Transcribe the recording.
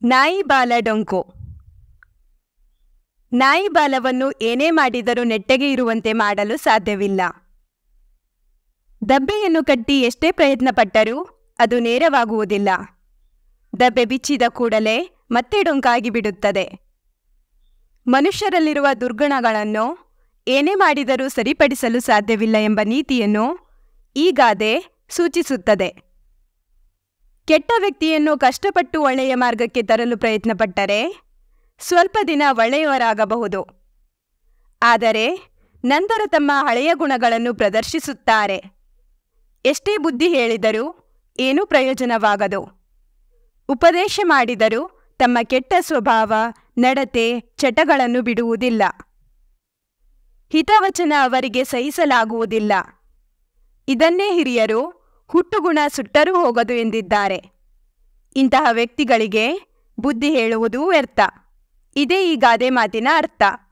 ನಾಯಿ ಬಾಲ ಡೊಂಕು ನಾಯಿ ಬಾಲವನ್ನು ಏನೇ ಮಾಡಿದರೂ ನೆಟ್ಟಗೆ ಇರುವಂತೆ ಮಾಡಲು ಸಾಧ್ಯವಿಲ್ಲ ದಬ್ಬೆಯನ್ನು ಕಟ್ಟಿ ಎಷ್ಟೇ ಪ್ರಯತ್ನ ಪಟ್ಟರೂ ಅದು ನೇರವಾಗುವುದಿಲ್ಲ ದಬ್ಬೆ ಬಿಚ್ಚಿದ ಕೂಡಲೇ ಮತ್ತೆ ಡೊಂಕಾಗಿ ಬಿಡುತ್ತದೆ ಮನುಷ್ಯರಲ್ಲಿರುವ ದುರ್ಗುಣಗಳನ್ನು ಏನೇ ಮಾಡಿದರೂ ಸರಿಪಡಿಸಲು ಸಾಧ್ಯವಿಲ್ಲ ಎಂಬ ನೀತಿಯನ್ನು ಈ ಗಾದೆ ಸೂಚಿಸುತ್ತದೆ ಕೆಟ್ಟ ವ್ಯಕ್ತಿಯನ್ನು ಕಷ್ಟಪಟ್ಟು ಒಳ್ಳೆಯ ಮಾರ್ಗಕ್ಕೆ ತರಲು ಪ್ರಯತ್ನಪಟ್ಟರೆ ಸ್ವಲ್ಪ ದಿನ ಒಳ್ಳೆಯವರಾಗಬಹುದು ಆದರೆ ನಂತರ ತಮ್ಮ ಹಳೆಯ ಗುಣಗಳನ್ನು ಪ್ರದರ್ಶಿಸುತ್ತಾರೆ ಎಷ್ಟೇ ಬುದ್ಧಿ ಹೇಳಿದರೂ ಏನೂ ಪ್ರಯೋಜನವಾಗದು ಉಪದೇಶ ಮಾಡಿದರೂ ತಮ್ಮ ಕೆಟ್ಟ ಸ್ವಭಾವ ನಡತೆ ಚಟಗಳನ್ನು ಬಿಡುವುದಿಲ್ಲ ಹಿತವಚನ ಅವರಿಗೆ ಸಹಿಸಲಾಗುವುದಿಲ್ಲ ಇದನ್ನೇ ಹಿರಿಯರು ಹುಟ್ಟುಗುಣ ಸುಟ್ಟರೂ ಹೋಗದು ಎಂದಿದ್ದಾರೆ ಇಂತಹ ವ್ಯಕ್ತಿಗಳಿಗೆ ಬುದ್ಧಿ ಹೇಳುವುದೂ ವ್ಯರ್ಥ ಇದೇ ಈ ಗಾದೆ ಮಾತಿನ ಅರ್ಥ